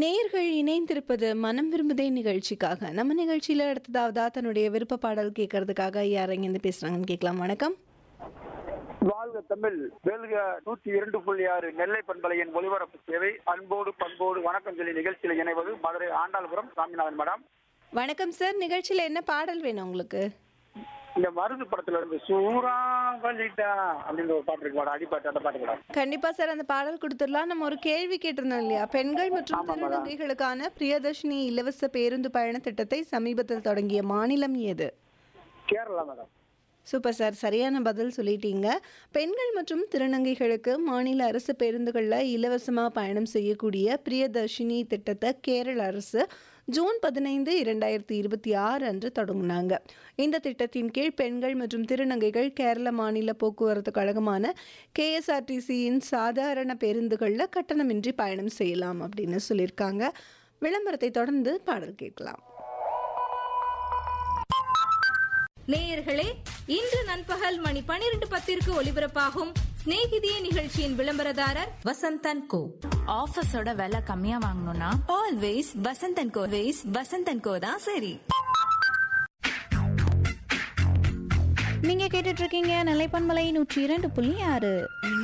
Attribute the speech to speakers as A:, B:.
A: நேர்கள் இணைந்திருப்பது மனம் விரும்புதே நிகழ்ச்சிக்காக நம்ம நிகழ்ச்சியில அடுத்ததாவதா தன்னுடைய விருப்ப பாடல் கேட்கறதுக்காக யார் இருந்து பேசுறாங்கன்னு கேட்கலாம் வணக்கம்
B: வாழ்க தமிழ் வேல்க நூற்றி இரண்டு புள்ளி ஆறு நெல்லை பண்பலையின் ஒலிபரப்பு சேவை அன்போடு பண்போடு வணக்கம் சொல்லி நிகழ்ச்சியில் இணைவது மதுரை ஆண்டாள்புரம் சாமிநாதன் மேடம்
A: வணக்கம் சார் நிகழ்ச்சியில என்ன பாடல் வேணும் உங்களுக்கு
B: இந்த மருது படத்துல இருந்து சூறாவளிடா அப்படின்னு ஒரு பாட்டு இருக்கு மேடம் அடிப்பாட்டு அந்த பாட்டு மேடம்
A: கண்டிப்பா சார் அந்த பாடல் கொடுத்துடலாம் நம்ம ஒரு கேள்வி கேட்டிருந்தோம் இல்லையா பெண்கள் மற்றும்
B: ஆமா, மேடம்.
A: திருநங்கைகளுக்கான பிரியதர்ஷினி இலவச பேருந்து பயண திட்டத்தை சமீபத்தில் தொடங்கிய மாநிலம் எது
B: கேரளா மேடம்
A: சூப்பர் சார் சரியான பதில் சொல்லிட்டீங்க பெண்கள் மற்றும் திருநங்கைகளுக்கு மாநில அரசு பேருந்துகளில் இலவசமாக பயணம் செய்யக்கூடிய பிரியதர்ஷினி திட்டத்தை கேரள அரசு ஜூன் பதினைந்து இரண்டாயிரத்தி இருபத்தி ஆறு அன்று தொடங்கினாங்க இந்த திட்டத்தின் கீழ் பெண்கள் மற்றும் திருநங்கைகள் கேரள மாநில போக்குவரத்து கழகமான கேஎஸ்ஆர்டிசியின் சாதாரண பேருந்துகளில் கட்டணமின்றி பயணம் செய்யலாம் அப்படின்னு சொல்லியிருக்காங்க விளம்பரத்தை தொடர்ந்து பாடல் கேட்கலாம்
C: நேயர்களே இன்று நண்பகல் மணி பனிரெண்டு பத்திற்கு ஒலிபரப்பாகும் சிநேகிதியே நிகழ்ச்சியின் விளம்பரதாரர் வசந்தன் கோ
D: ஆஃபீஸோட விலை கம்மியா வாங்கணும்னா ஆல்வேஸ் வசந்தன் கோ வேஸ் வசந்தன் கோ தான் சரி
E: நீங்க கேட்டுட்டு இருக்கீங்க நிலைப்பன்மலை நூற்றி இரண்டு புள்ளி ஆறு